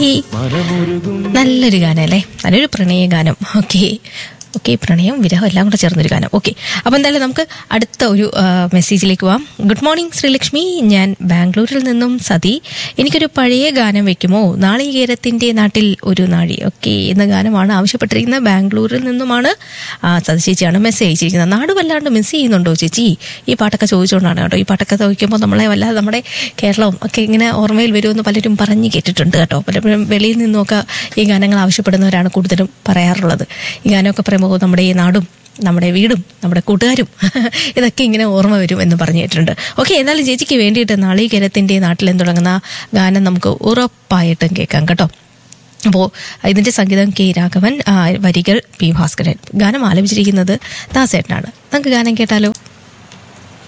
നല്ലൊരു ഗാനം അല്ലേ നല്ലൊരു പ്രണയ ഗാനം ഓക്കെ ഓക്കെ പ്രണയം വിരഹം എല്ലാം കൂടെ ചേർന്നൊരു ഗാനം ഓക്കെ അപ്പോൾ എന്തായാലും നമുക്ക് അടുത്ത ഒരു ആ, മെസ്സേജിലേക്ക് പോവാം ഗുഡ് മോർണിംഗ് ശ്രീലക്ഷ്മി ഞാൻ ബാംഗ്ലൂരിൽ നിന്നും സതി എനിക്കൊരു പഴയ ഗാനം വെക്കുമോ നാളികേരത്തിന്റെ നാട്ടിൽ ഒരു നാഴി ഓക്കെ എന്ന ഗാനമാണ് ആവശ്യപ്പെട്ടിരിക്കുന്നത് ബാംഗ്ലൂരിൽ നിന്നുമാണ് ആ, സതി ചേച്ചിയാണ് മെസ്സേജ് അയച്ചിരിക്കുന്നത് നാട് വല്ലാണ്ട് മിസ് ചെയ്യുന്നുണ്ടോ ചേച്ചി ഈ പാട്ടൊക്കെ ചോദിച്ചുകൊണ്ടാണ് കേട്ടോ ഈ പാട്ടൊക്കെ ചോദിക്കുമ്പോൾ നമ്മളെ വല്ലാതെ നമ്മുടെ കേരളവും ഒക്കെ ഇങ്ങനെ ഓർമ്മയിൽ വരുമെന്ന് പലരും പറഞ്ഞു കേട്ടിട്ടുണ്ട് കേട്ടോ പലപ്പോഴും വെളിയിൽ നിന്നൊക്കെ ഈ ഗാനങ്ങൾ ആവശ്യപ്പെടുന്നവരാണ് കൂടുതലും പറയാറുള്ളത് ഈ ഗാനമൊക്കെ പറയുമ്പോൾ നമ്മുടെ ഈ നാടും നമ്മുടെ വീടും നമ്മുടെ കൂട്ടുകാരും ഇതൊക്കെ ഇങ്ങനെ ഓർമ്മ വരും എന്ന് പറഞ്ഞു കേട്ടിട്ടുണ്ട് ഓക്കെ എന്നാലും ചേച്ചിക്ക് വേണ്ടിയിട്ട് നാളികേരത്തിന്റെ നാട്ടിലെന്ന് തുടങ്ങുന്ന ഗാനം നമുക്ക് ഉറപ്പായിട്ടും കേൾക്കാം കേട്ടോ അപ്പോൾ ഇതിന്റെ സംഗീതം കെ രാഘവൻ ആ, വരികൾ പി ഭാസ്കരൻ ഗാനം ആലപിച്ചിരിക്കുന്നത് ദാസേട്ടനാണ് നമുക്ക് ഗാനം കേട്ടാലോ